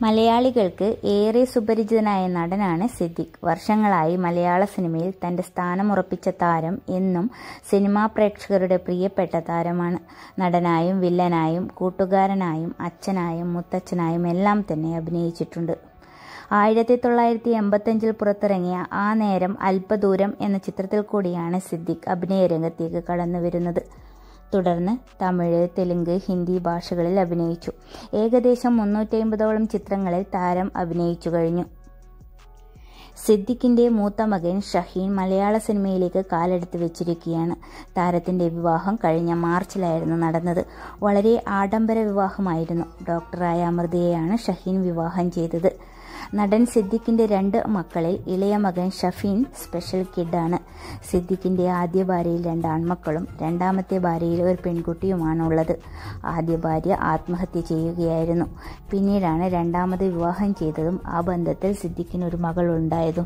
മലയാളികൾക്ക് ഏറെ സുപരിചിതനായ നടനാണ് സിദ്ദിഖ് വർഷങ്ങളായി മലയാള സിനിമയിൽ തന്റെ സ്ഥാനമുറപ്പിച്ച താരം എന്നും സിനിമാ പ്രേക്ഷകരുടെ പ്രിയപ്പെട്ട താരമാണ് നടനായും വില്ലനായും കൂട്ടുകാരനായും അച്ഛനായും മുത്തച്ഛനായും എല്ലാം തന്നെ അഭിനയിച്ചിട്ടുണ്ട് ആയിരത്തി തൊള്ളായിരത്തി എൺപത്തഞ്ചിൽ പുറത്തിറങ്ങിയ ആ നേരം അല്പദൂരം എന്ന ചിത്രത്തിൽ കൂടിയാണ് സിദ്ദിഖ് അഭിനയ രംഗത്തേക്ക് കടന്നു വരുന്നത് തുടർന്ന് തമിഴ് തെലുങ്ക് ഹിന്ദി ഭാഷകളിൽ അഭിനയിച്ചു ഏകദേശം മുന്നൂറ്റി അമ്പതോളം ചിത്രങ്ങളിൽ താരം അഭിനയിച്ചു കഴിഞ്ഞു സിദ്ദിഖിന്റെ മൂത്ത മകൻ ഷഹീൻ മലയാള സിനിമയിലേക്ക് കാലെടുത്ത് വെച്ചിരിക്കുകയാണ് താരത്തിന്റെ വിവാഹം കഴിഞ്ഞ മാർച്ചിലായിരുന്നു നടന്നത് വളരെ ആഡംബര വിവാഹമായിരുന്നു ഡോക്ടറായ അമൃതയെയാണ് ഷഹീൻ വിവാഹം ചെയ്തത് നടൻ സിദ്ദിഖിന്റെ രണ്ട് മക്കളിൽ ഇളയ മകൻ ഷഫീൻ സ്പെഷ്യൽ കിഡാണ് സിദ്ദിഖിന്റെ ആദ്യ ഭാര്യയിൽ രണ്ട് ആൺമക്കളും രണ്ടാമത്തെ ഭാര്യയിൽ ഒരു പെൺകുട്ടിയുമാണ് ഉള്ളത് ആദ്യ ഭാര്യ ആത്മഹത്യ ചെയ്യുകയായിരുന്നു പിന്നീടാണ് രണ്ടാമത് വിവാഹം ചെയ്തതും ആ ബന്ധത്തിൽ സിദ്ദിഖിന് ഒരു മകൾ ഉണ്ടായതും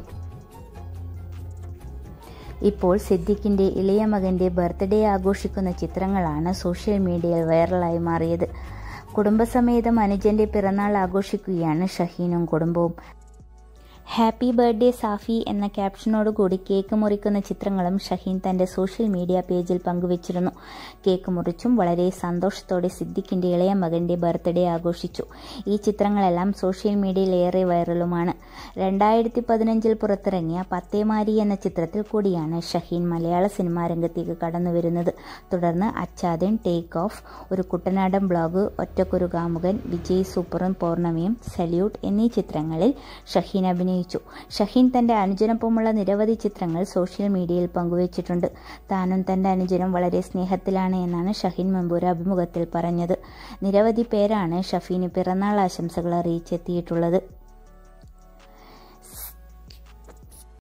ഇപ്പോൾ സിദ്ദിഖിന്റെ ഇളയ മകന്റെ ബർത്ത്ഡേ ആഘോഷിക്കുന്ന ചിത്രങ്ങളാണ് സോഷ്യൽ മീഡിയയിൽ വൈറലായി മാറിയത് കുടുംബസമേതം അനുജന്റെ പിറന്നാൾ ആഘോഷിക്കുകയാണ് ഷഹീനും കുടുംബവും ഹാപ്പി ബർത്ത്ഡേ സാഫി എന്ന ക്യാപ്ഷനോടുകൂടി കേക്ക് മുറിക്കുന്ന ചിത്രങ്ങളും ഷഹീൻ തന്റെ സോഷ്യൽ മീഡിയ പേജിൽ പങ്കുവച്ചിരുന്നു കേക്ക് മുറിച്ചും വളരെ സന്തോഷത്തോടെ സിദ്ദിഖിന്റെ ഇളയ മകന്റെ ബർത്ത്ഡേ ആഘോഷിച്ചു ഈ ചിത്രങ്ങളെല്ലാം സോഷ്യൽ മീഡിയയിൽ ഏറെ വൈറലുമാണ് രണ്ടായിരത്തി പതിനഞ്ചിൽ പുറത്തിറങ്ങിയ പത്തേമാരി എന്ന ചിത്രത്തിൽ കൂടിയാണ് ഷഹീൻ മലയാള സിനിമാ രംഗത്തേക്ക് കടന്നു വരുന്നത് തുടർന്ന് അച്ചാദൻ ടേക്ക് ഓഫ് ഒരു കുട്ടനാടൻ ബ്ലോഗ് ഒറ്റക്കൊരു കാമുകൻ വിജയ് സൂപ്പറും പൗർണമിയും സല്യൂട്ട് എന്നീ ചിത്രങ്ങളിൽ ഷഹീൻ അഭിനയിച്ചു അഭിനയിച്ചു ഷഹീൻ തന്റെ അനുജനൊപ്പമുള്ള നിരവധി ചിത്രങ്ങൾ സോഷ്യൽ മീഡിയയിൽ പങ്കുവച്ചിട്ടുണ്ട് താനും തന്റെ അനുജനും വളരെ സ്നേഹത്തിലാണ് എന്നാണ് ഷഹീൻ മുമ്പ് ഒരു അഭിമുഖത്തിൽ പറഞ്ഞത് നിരവധി പേരാണ് ഷഫീന് പിറന്നാൾ ആശംസകൾ അറിയിച്ചെത്തിയിട്ടുള്ളത്